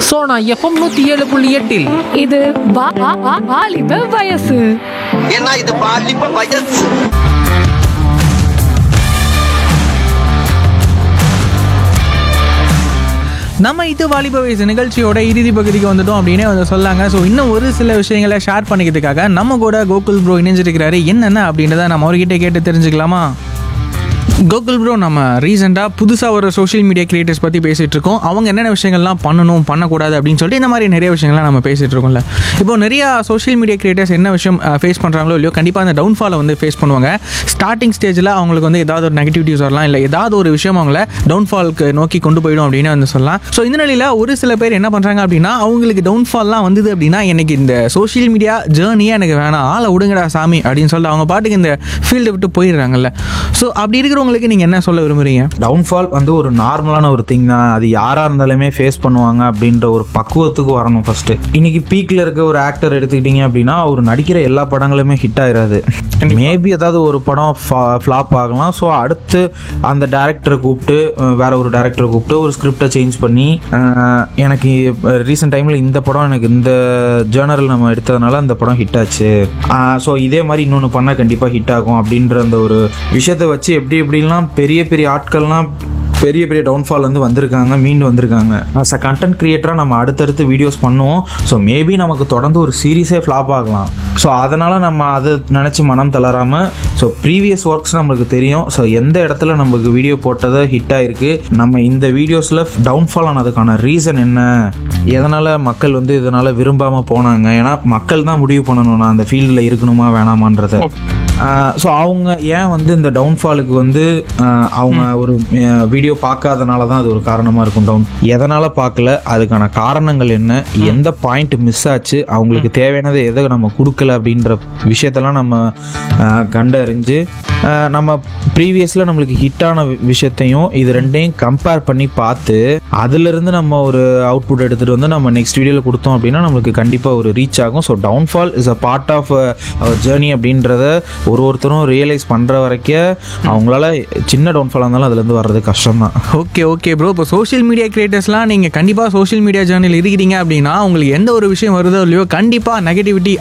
Sona FM நூத்தி ஏழு புள்ளி எட்டில் இது வா- வா- வா- வாலிப வயசு ஏன்னா இது பாலிப்ப வயசு நம்ம இது வாலிப வயசு நிகழ்ச்சியோட இறுதி பகுதிக்கு வந்துட்டோம் அப்படின்னே வந்து சொல்லாங்க ஸோ இன்னும் ஒரு சில விஷயங்களை ஷேர் பண்ணிக்கிறதுக்காக நம்ம கூட கோகுல் ப்ரோ இணைஞ்சிருக்கிறாரு என்னென்ன அப்படின்றத நம்ம அவர்கிட்ட கேட்டு தெரிஞ்சுக்கலாமா கோகுல் ப்ரோ நம்ம ரீசெண்டாக புதுசாக ஒரு சோஷியல் மீடியா கிரியேட்டர்ஸ் பற்றி பேசிகிட்டு இருக்கோம் அவங்க என்னென்ன விஷயங்கள்லாம் பண்ணணும் பண்ணக்கூடாது அப்படின்னு சொல்லிட்டு இந்த மாதிரி நிறைய விஷயங்கள்லாம் நம்ம பேசிகிட்டு இருக்கோம்ல இப்போ நிறைய சோஷியல் மீடியா கிரியேட்டர்ஸ் என்ன விஷயம் ஃபேஸ் பண்ணுறாங்களோ இல்லையோ கண்டிப்பாக அந்த டவுன்ஃபாலை வந்து ஃபேஸ் பண்ணுவாங்க ஸ்டார்டிங் ஸ்டேஜில் அவங்களுக்கு வந்து ஏதாவது ஒரு நெகட்டிவிட்டிஸ் வரலாம் இல்லை ஏதாவது ஒரு விஷயம் அவங்கள டவுன்ஃபாலுக்கு நோக்கி கொண்டு போயிடும் அப்படின்னு வந்து சொல்லலாம் ஸோ இந்த நிலையில் ஒரு சில பேர் என்ன பண்ணுறாங்க அப்படின்னா அவங்களுக்கு டவுன்ஃபால்லாம் வந்தது அப்படின்னா எனக்கு இந்த சோஷியல் மீடியா ஜேர்னியே எனக்கு வேணாம் ஆளை விடுங்கடா சாமி அப்படின்னு சொல்லிட்டு அவங்க பாட்டுக்கு இந்த ஃபீல்டை விட்டு போயிடுறாங்கல்ல ஸோ அப்படி இருக்கிறவங்களுக்கு நீங்கள் என்ன சொல்ல விரும்புறீங்க டவுன்ஃபால் வந்து ஒரு நார்மலான ஒரு திங் தான் அது யாராக இருந்தாலுமே ஃபேஸ் பண்ணுவாங்க அப்படின்ற ஒரு பக்குவத்துக்கு வரணும் ஃபர்ஸ்ட் இன்னைக்கு பீக்கில் இருக்க ஒரு ஆக்டர் எடுத்துக்கிட்டீங்க அப்படின்னா அவர் நடிக்கிற எல்லா படங்களுமே ஹிட் ஆயிராது மேபி ஏதாவது ஒரு படம் ஃப்ளாப் ஆகலாம் ஸோ அடுத்து அந்த டேரக்டரை கூப்பிட்டு அஹ், வேற ஒரு டேரக்டரை கூப்பிட்டு ஒரு ஸ்கிரிப்டை சேஞ்ச் பண்ணி அஹ், எனக்கு ரீசெண்ட் டைமில் இந்த படம் எனக்கு இந்த ஜேர்னல் நம்ம எடுத்ததுனால அந்த படம் ஹிட் ஆச்சு ஸோ இதே மாதிரி இன்னொன்று பண்ணால் கண்டிப்பாக ஹிட் ஆகும் அப்படின்ற அந்த ஒரு விஷயத்தை வச்சு எப்படி எப்படிலாம் பெரிய பெரிய ஆட்கள்லாம் பெரிய பெரிய டவுன்ஃபால் வந்து வந்திருக்காங்க மீண்டு வந்திருக்காங்க அஸ் அ கண்டென்ட் கிரியேட்டராக நம்ம அடுத்தடுத்து வீடியோஸ் பண்ணுவோம் ஸோ மேபி நமக்கு தொடர்ந்து ஒரு சீரீஸே ஃப்ளாப் ஆகலாம் ஸோ அதனால் நம்ம அதை நினச்சி மனம் தளராமல் ஸோ ப்ரீவியஸ் ஒர்க்ஸ் நம்மளுக்கு தெரியும் ஸோ எந்த இடத்துல நமக்கு வீடியோ போட்டதை ஹிட் ஆயிருக்கு நம்ம இந்த வீடியோஸில் டவுன்ஃபால் ஆனதுக்கான ரீசன் என்ன எதனால் மக்கள் வந்து இதனால் விரும்பாமல் போனாங்க ஏன்னா மக்கள் தான் முடிவு பண்ணணும் நான் அந்த ஃபீல்டில் இருக்கணுமா வேணாமான்றதை ஸோ அவங்க ஏன் வந்து இந்த டவுன்ஃபாலுக்கு வந்து ஆஹ் அவங்க ஒரு வீடியோ பார்க்காதனால தான் அது ஒரு காரணமாக இருக்கும் டவுன் எதனால் பார்க்கல அதுக்கான காரணங்கள் என்ன எந்த பாயிண்ட் மிஸ் ஆச்சு அவங்களுக்கு தேவையானதை எதை நம்ம கொடுக்கல அப்படின்ற விஷயத்தெல்லாம் நம்ம ஆஹ் கண்டறிஞ்சு ஆஹ் நம்ம ப்ரீவியஸில் நம்மளுக்கு ஹிட்டான விஷயத்தையும் இது ரெண்டையும் கம்பேர் பண்ணி பார்த்து அதிலிருந்து நம்ம ஒரு அவுட்புட் எடுத்துகிட்டு வந்து நம்ம நெக்ஸ்ட் வீடியோவில் கொடுத்தோம் அப்படின்னா நம்மளுக்கு கண்டிப்பாக ஒரு ரீச் ஆகும் so downfall is a part of our journey அப்படின்றத ஒரு ஒருத்தரும் ரியலைஸ் பண்ணுற வரைக்கும் அவங்களால சின்ன டவுன்ஃபாலாக இருந்தாலும் அதுலேருந்து வர்றது கஷ்டம் தான் ஓகே ஓகே ப்ரோ இப்போ சோஷியல் மீடியா கிரியேட்டர்ஸ்லாம் நீங்கள் கண்டிப்பாக சோஷியல் மீடியா ஜேர்னல் இருக்கிறீங்க அப்படின்னா உங்களுக்கு எந்த ஒரு விஷயம் வருதோ இல்லையோ கண்டிப்பாக நெகட்டிவிட்டி